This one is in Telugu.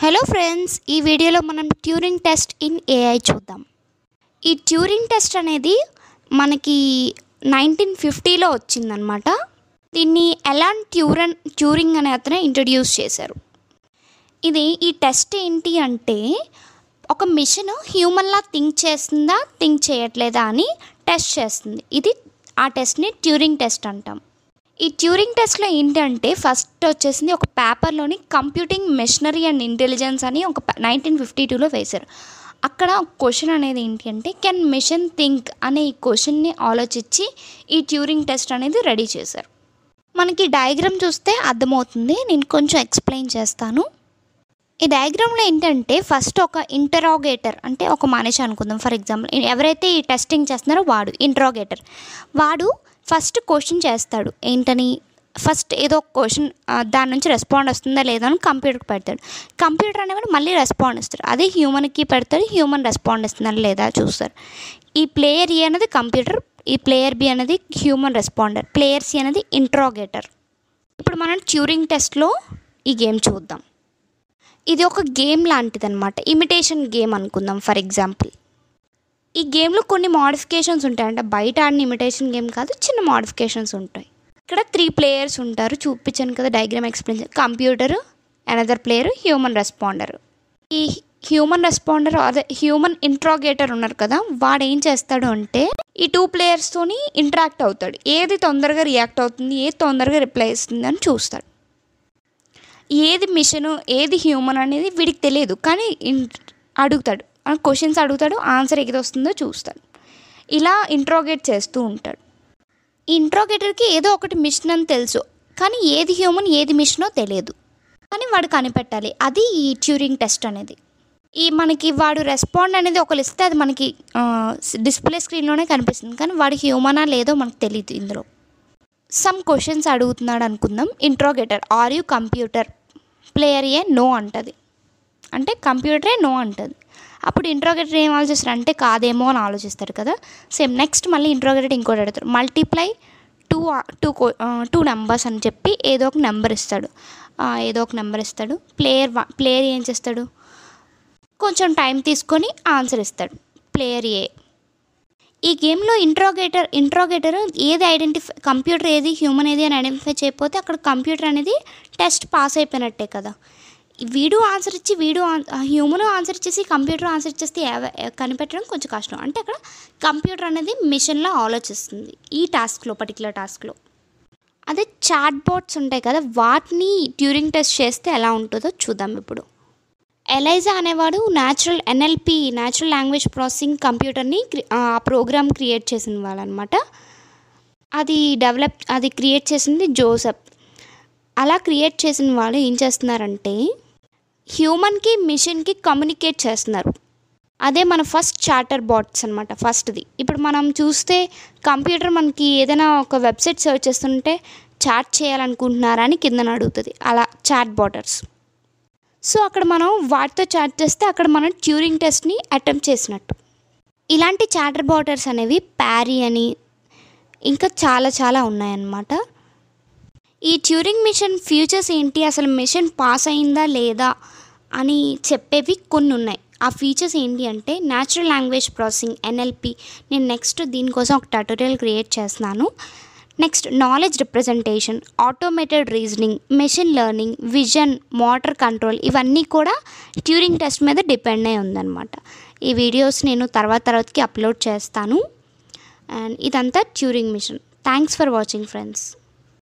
హలో ఫ్రెండ్స్ ఈ వీడియోలో మనం ట్యూరింగ్ టెస్ట్ ఇన్ ఏఐ చూద్దాం ఈ ట్యూరింగ్ టెస్ట్ అనేది మనకి నైన్టీన్ ఫిఫ్టీలో వచ్చిందనమాట దీన్ని ఎలాన్ ట్యూరన్ ట్యూరింగ్ అనే అతను ఇంట్రడ్యూస్ చేశారు ఇది ఈ టెస్ట్ ఏంటి అంటే ఒక మిషన్ హ్యూమన్లా థింక్ చేస్తుందా థింక్ చేయట్లేదా అని టెస్ట్ చేస్తుంది ఇది ఆ టెస్ట్ని ట్యూరింగ్ టెస్ట్ అంటాం ఈ ట్యూరింగ్ టెస్ట్లో ఏంటంటే ఫస్ట్ వచ్చేసింది ఒక పేపర్లోని కంప్యూటింగ్ మెషినరీ అండ్ ఇంటెలిజెన్స్ అని ఒక నైన్టీన్ ఫిఫ్టీ టూలో వేశారు అక్కడ క్వశ్చన్ అనేది ఏంటి అంటే కెన్ మిషన్ థింక్ అనే ఈ క్వశ్చన్ని ఆలోచించి ఈ ట్యూరింగ్ టెస్ట్ అనేది రెడీ చేశారు మనకి డయాగ్రామ్ చూస్తే అర్థమవుతుంది నేను కొంచెం ఎక్స్ప్లెయిన్ చేస్తాను ఈ డయాగ్రామ్లో ఏంటంటే ఫస్ట్ ఒక ఇంటరాగేటర్ అంటే ఒక మనిషి అనుకుందాం ఫర్ ఎగ్జాంపుల్ ఎవరైతే ఈ టెస్టింగ్ చేస్తున్నారో వాడు ఇంటరాగేటర్ వాడు ఫస్ట్ క్వశ్చన్ చేస్తాడు ఏంటని ఫస్ట్ ఏదో ఒక క్వశ్చన్ దాని నుంచి రెస్పాండ్ వస్తుందా లేదా అని కంప్యూటర్కి పెడతాడు కంప్యూటర్ అనేవాడు మళ్ళీ రెస్పాండ్ ఇస్తాడు అదే హ్యూమన్కి పెడతాడు హ్యూమన్ రెస్పాండ్ ఇస్తుందా లేదా చూస్తారు ఈ ప్లేయర్ ఏ అనేది కంప్యూటర్ ఈ ప్లేయర్ బి అనేది హ్యూమన్ రెస్పాండర్ ప్లేయర్ సి అనేది ఇంట్రాగేటర్ ఇప్పుడు మనం ట్యూరింగ్ టెస్ట్లో ఈ గేమ్ చూద్దాం ఇది ఒక గేమ్ లాంటిది అనమాట ఇమిటేషన్ గేమ్ అనుకుందాం ఫర్ ఎగ్జాంపుల్ ఈ గేమ్లో కొన్ని మోడిఫికేషన్స్ ఉంటాయి అంటే బయట ఆడిన ఇమిటేషన్ గేమ్ కాదు చిన్న మోడిఫికేషన్స్ ఉంటాయి ఇక్కడ త్రీ ప్లేయర్స్ ఉంటారు చూపించాను కదా diagram explain computer another player human responder ఈ హ్యూమన్ రెస్పాండర్ అదే హ్యూమన్ ఇంట్రాగేటర్ ఉన్నారు కదా వాడు ఏం చేస్తాడు అంటే ఈ టూ ప్లేయర్స్తోని ఇంటరాక్ట్ అవుతాడు ఏది తొందరగా రియాక్ట్ అవుతుంది ఏది తొందరగా రిప్లై ఇస్తుంది అని చూస్తాడు ఏది మిషన్ ఏది హ్యూమన్ అనేది వీడికి తెలియదు కానీ ఇన్- అడుగుతాడు క్వశ్చన్స్ అడుగుతాడు ఆన్సర్ ఏది వస్తుందో చూస్తాడు ఇలా ఇంట్రోగేట్ చేస్తూ ఉంటాడు ఈ ఇంట్రోగేటర్కి ఏదో ఒకటి మిషన్ అని తెలుసు కానీ ఏది హ్యూమన్ ఏది మిషనో తెలియదు కానీ వాడు కనిపెట్టాలి అది ఈ ట్యూరింగ్ టెస్ట్ అనేది ఈ మనకి వాడు రెస్పాండ్ అనేది ఒకరు ఇస్తే అది మనకి డిస్ప్లే స్క్రీన్లోనే కనిపిస్తుంది కానీ వాడు హ్యూమనా లేదో మనకు తెలియదు ఇందులో సమ్ క్వశ్చన్స్ అడుగుతున్నాడు అనుకుందాం interrogator are you computer player A no అంటది అంటే కంప్యూటరే నో అంటది అప్పుడు ఇంట్రోగేటర్ ఏం ఆలోచిస్తారు అంటే కాదేమో అని ఆలోచిస్తారు కదా సేమ్ నెక్స్ట్ మళ్ళీ ఇంట్రోగేటర్ ఇంకోటి అడుగుతారు multiply two two two numbers అని చెప్పి ఏదో ఒక నెంబర్ ఇస్తాడు ఆ, ఏదో ఒక నెంబర్ ఇస్తాడు ప్లేయర్ ప్లేయర్ ఏం చేస్తాడు కొంచెం టైం తీసుకొని ఆన్సర్ ఇస్తాడు ప్లేయర్ ఏ ఈ గేమ్లో ఇంట్రోగేటర్ ఇంట్రోగేటర్ ఏది ఐడెంటిఫై కంప్యూటర్ ఏది హ్యూమన్ ఏది అని ఐడెంటిఫై చేయకపోతే అక్కడ కంప్యూటర్ అనేది టెస్ట్ పాస్ అయిపోయినట్టే కదా వీడు ఆన్సర్ ఇచ్చి వీడు హ్యూమన్ ఆన్సర్ ఇచ్చేసి కంప్యూటర్ ఆన్సర్ ఇచ్చేస్తే ఎవ- కనిపెట్టడం కొంచెం కష్టం అంటే అక్కడ కంప్యూటర్ అనేది మిషన్లో ఆలోచిస్తుంది ఈ టాస్క్లో పర్టికులర్ టాస్క్లో అదే చాట్ బాట్స్ ఉంటాయి కదా వాటిని ట్యూరింగ్ టెస్ట్ చేస్తే ఎలా ఉంటుందో చూద్దాం ఇప్పుడు ఎలైజా అనేవాడు natural NLP natural language processing కంప్యూటర్ని క్రి- ఆ ప్రోగ్రామ్ క్రియేట్ చేసిన వాళ్ళనమాట అది డెవలప్ అది క్రియేట్ చేసింది జోసెఫ్ అలా క్రియేట్ చేసిన వాళ్ళు ఏం చేస్తున్నారంటే హ్యూమన్కి మిషన్కి కమ్యూనికేట్ చేస్తున్నారు అదే మన ఫస్ట్ చార్టర్ బాట్స్ అనమాట ఫస్ట్ది ఇప్పుడు మనం చూస్తే కంప్యూటర్ మనకి ఏదైనా ఒక వెబ్సైట్ సెర్చ్ చేస్తుంటే చాట్ చేయాలనుకుంటున్నారా అని కిందన అడుగుతుంది అలా చాట్ బాటర్స్ సో అక్కడ మనం వాటితో చాట్ చేస్తే అక్కడ మనం ట్యూరింగ్ టెస్ట్ని అటెంప్ట్ చేసినట్టు ఇలాంటి చాటర్ బాటర్స్ అనేవి ప్యారీ అని ఇంకా చాలా చాలా ఉన్నాయన్నమాట ఈ ట్యూరింగ్ మిషన్ ఫ్యూచర్స్ ఏంటి అసలు మిషన్ పాస్ అయిందా లేదా అని చెప్పేవి కొన్ని ఉన్నాయి ఆ ఫీచర్స్ ఏంటి అంటే న్యాచురల్ లాంగ్వేజ్ ప్రాసెసింగ్ ఎన్ఎల్పి నేను నెక్స్ట్ దీనికోసం ఒక ట్యూటోరియల్ క్రియేట్ చేస్తున్నాను next knowledge representation automated reasoning machine learning vision motor control ఇవన్నీ కూడా ట్యూరింగ్ టెస్ట్ మీద డిపెండ్ అయి ఉందన్నమాట ఈ వీడియోస్ నేను తర్వాత తర్వాతకి అప్లోడ్ చేస్తాను అండ్ ఇదంతా Turing machine thanks for watching friends